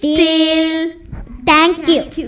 Till. Thank you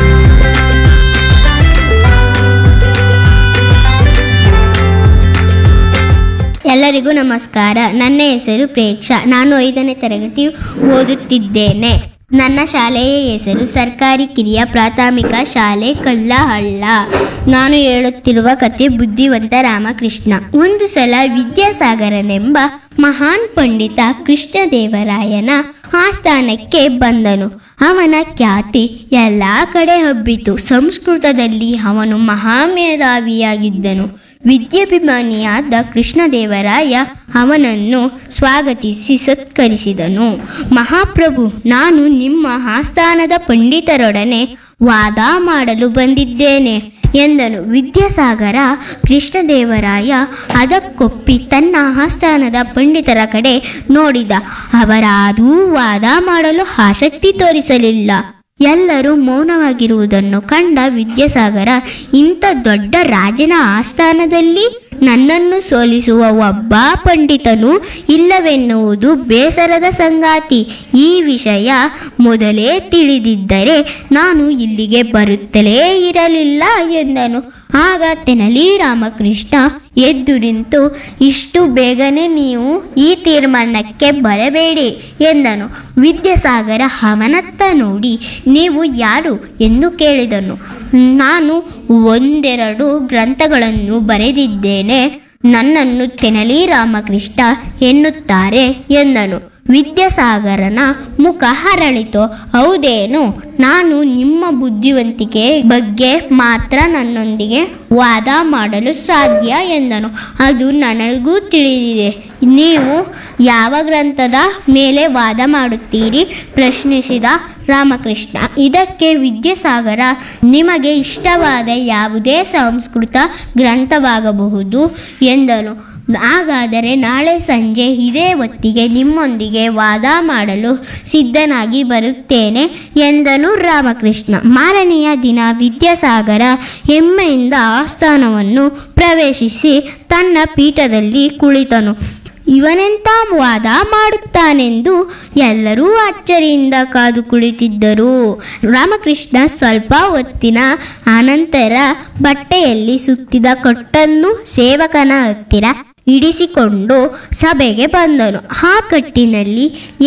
ಎಲ್ಲರಿಗೂ ನಮಸ್ಕಾರ ನನ್ನ ಹೆಸರು ಪ್ರೇಕ್ಷಾ ನಾನು ಐದನೇ ತರಗತಿ ಓದುತ್ತಿದ್ದೇನೆ ನನ್ನ ಶಾಲೆಯ ಹೆಸರು ಸರ್ಕಾರಿ ಕಿರಿಯ ಪ್ರಾಥಮಿಕ ಶಾಲೆ ಕಲ್ಲಹಳ್ಳ ನಾನು ಹೇಳುತ್ತಿರುವ ಕತೆ ಬುದ್ಧಿವಂತ ರಾಮಕೃಷ್ಣ ಒಂದು ಸಲ ವಿದ್ಯಾಸಾಗರನೆಂಬ ಮಹಾನ್ ಪಂಡಿತ ಕೃಷ್ಣದೇವರಾಯನ ಆಸ್ಥಾನಕ್ಕೆ ಬಂದನು ಅವನ ಖ್ಯಾತಿ ಎಲ್ಲ ಕಡೆ ಹಬ್ಬಿತು ಸಂಸ್ಕೃತದಲ್ಲಿ ಅವನು ಮಹಾಮೇಧಾವಿಯಾಗಿದ್ದನು ವಿದ್ಯಾಭಿಮಾನಿಯಾದ ಕೃಷ್ಣದೇವರಾಯ ಅವನನ್ನು ಸ್ವಾಗತಿಸಿ ಸತ್ಕರಿಸಿದನು ಮಹಾಪ್ರಭು ನಾನು ನಿಮ್ಮ ಆಸ್ಥಾನದ ಪಂಡಿತರೊಡನೆ ವಾದ ಮಾಡಲು ಬಂದಿದ್ದೇನೆ ಎಂದನು ವಿದ್ಯಾಸಾಗರ ಕೃಷ್ಣದೇವರಾಯ ಅದಕ್ಕೊಪ್ಪಿ ತನ್ನ ಆಸ್ಥಾನದ ಪಂಡಿತರ ಕಡೆ ನೋಡಿದ ಅವರಾರೂ ವಾದ ಮಾಡಲು ಆಸಕ್ತಿ ತೋರಿಸಲಿಲ್ಲ ಎಲ್ಲರೂ ಮೌನವಾಗಿರುವುದನ್ನು ಕಂಡ ವಿದ್ಯಾಸಾಗರ ಇಂಥ ದೊಡ್ಡ ರಾಜನ ಆಸ್ಥಾನದಲ್ಲಿ ನನ್ನನ್ನು ಸೋಲಿಸುವ ಒಬ್ಬ ಪಂಡಿತನು ಇಲ್ಲವೆನ್ನುವುದು ಬೇಸರದ ಸಂಗಾತಿ ಈ ವಿಷಯ ಮೊದಲೇ ತಿಳಿದಿದ್ದರೆ ನಾನು ಇಲ್ಲಿಗೆ ಬರುತ್ತಲೇ ಇರಲಿಲ್ಲ ಎಂದನು ಆಗ ತೆನಲಿ ರಾಮಕೃಷ್ಣ ಎದ್ದು ನಿಂತು ಇಷ್ಟು ಬೇಗನೆ ನೀವು ಈ ತೀರ್ಮಾನಕ್ಕೆ ಬರಬೇಡಿ ಎಂದನು ವಿದ್ಯಾಸಾಗರ ಅವನತ್ತ ನೋಡಿ ನೀವು ಯಾರು ಎಂದು ಕೇಳಿದನು ನಾನು ಒಂದೆರಡು ಗ್ರಂಥಗಳನ್ನು ಬರೆದಿದ್ದೇನೆ ನನ್ನನ್ನು ತೆನಲಿ ರಾಮಕೃಷ್ಣ ಎನ್ನುತ್ತಾರೆ ಎಂದನು ವಿದ್ಯಾಸಾಗರನ ಮುಖ ಹರಳಿತು ಹೌದೇನು ನಾನು ನಿಮ್ಮ ಬುದ್ಧಿವಂತಿಕೆ ಬಗ್ಗೆ ಮಾತ್ರ ನನ್ನೊಂದಿಗೆ ವಾದ ಮಾಡಲು ಸಾಧ್ಯ ಎಂದನು ಅದು ನನಗೂ ತಿಳಿದಿದೆ ನೀವು ಯಾವ ಗ್ರಂಥದ ಮೇಲೆ ವಾದ ಮಾಡುತ್ತೀರಿ ಪ್ರಶ್ನಿಸಿದ ರಾಮಕೃಷ್ಣ ಇದಕ್ಕೆ ವಿದ್ಯಾಸಾಗರ ನಿಮಗೆ ಇಷ್ಟವಾದ ಯಾವುದೇ ಸಂಸ್ಕೃತ ಗ್ರಂಥವಾಗಬಹುದು ಎಂದನು ಹಾಗಾದರೆ ನಾಳೆ ಸಂಜೆ ಇದೇ ಹೊತ್ತಿಗೆ ನಿಮ್ಮೊಂದಿಗೆ ವಾದ ಮಾಡಲು ಸಿದ್ಧನಾಗಿ ಬರುತ್ತೇನೆ ಎಂದನು ರಾಮಕೃಷ್ಣ ಮಾರನೆಯ ದಿನ ವಿದ್ಯಾಸಾಗರ ಹೆಮ್ಮೆಯಿಂದ ಆಸ್ಥಾನವನ್ನು ಪ್ರವೇಶಿಸಿ ತನ್ನ ಪೀಠದಲ್ಲಿ ಕುಳಿತನು ಇವನೆಂಥ ವಾದ ಮಾಡುತ್ತಾನೆಂದು ಎಲ್ಲರೂ ಅಚ್ಚರಿಯಿಂದ ಕಾದು ಕುಳಿತಿದ್ದರು ರಾಮಕೃಷ್ಣ ಸ್ವಲ್ಪ ಹೊತ್ತಿನ ಅನಂತರ ಬಟ್ಟೆಯಲ್ಲಿ ಸುತ್ತಿದ ಕಟ್ಟನ್ನು ಸೇವಕನ ಹತ್ತಿರ ಇಡಿಸಿಕೊಂಡು ಸಭೆಗೆ ಬಂದನು ಆ ಕಟ್ಟಿನಲ್ಲಿ